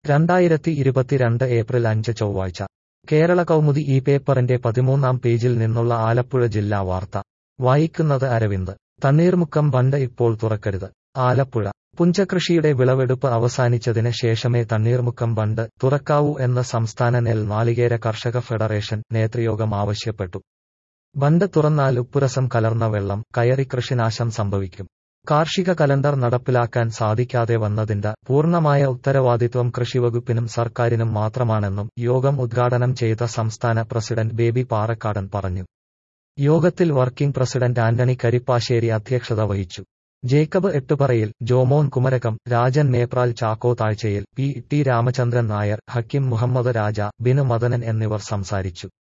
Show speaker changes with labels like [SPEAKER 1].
[SPEAKER 1] രണ്ടായിരത്തി ഇരുപത്തിരണ്ട് ഏപ്രിൽ അഞ്ച് ചൊവ്വാഴ്ച കേരള കൗമുദി ഈ പേപ്പറിന്റെ പതിമൂന്നാം പേജിൽ നിന്നുള്ള ആലപ്പുഴ ജില്ലാ വാർത്ത വായിക്കുന്നത് അരവിന്ദ് തണ്ണീർമുക്കം ബണ്ട് ഇപ്പോൾ തുറക്കരുത് ആലപ്പുഴ പുഞ്ചകൃഷിയുടെ വിളവെടുപ്പ് അവസാനിച്ചതിന് ശേഷമേ തണ്ണീർമുക്കം ബണ്ട് തുറക്കാവൂ എന്ന് സംസ്ഥാന നെൽ നാളികേര കർഷക ഫെഡറേഷൻ നേതൃയോഗം ആവശ്യപ്പെട്ടു ബണ്ട് തുറന്നാൽ ഉപ്പുരസം കലർന്ന വെള്ളം കയറി കൃഷിനാശം സംഭവിക്കും കാർഷിക കലണ്ടർ നടപ്പിലാക്കാൻ സാധിക്കാതെ വന്നതിന്റെ പൂർണ്ണമായ ഉത്തരവാദിത്വം കൃഷിവകുപ്പിനും സർക്കാരിനും മാത്രമാണെന്നും യോഗം ഉദ്ഘാടനം ചെയ്ത സംസ്ഥാന പ്രസിഡന്റ് ബേബി പാറക്കാടൻ പറഞ്ഞു യോഗത്തിൽ വർക്കിംഗ് പ്രസിഡന്റ് ആന്റണി കരിപ്പാശ്ശേരി അധ്യക്ഷത വഹിച്ചു ജേക്കബ് എട്ടുപറയിൽ ജോമോൻ കുമരകം രാജൻ മേപ്രാൽ ചാക്കോ താഴ്ചയിൽ പി ടി രാമചന്ദ്രൻ നായർ ഹക്കിം മുഹമ്മദ് രാജ ബിനു മദനൻ എന്നിവർ സംസാരിച്ചു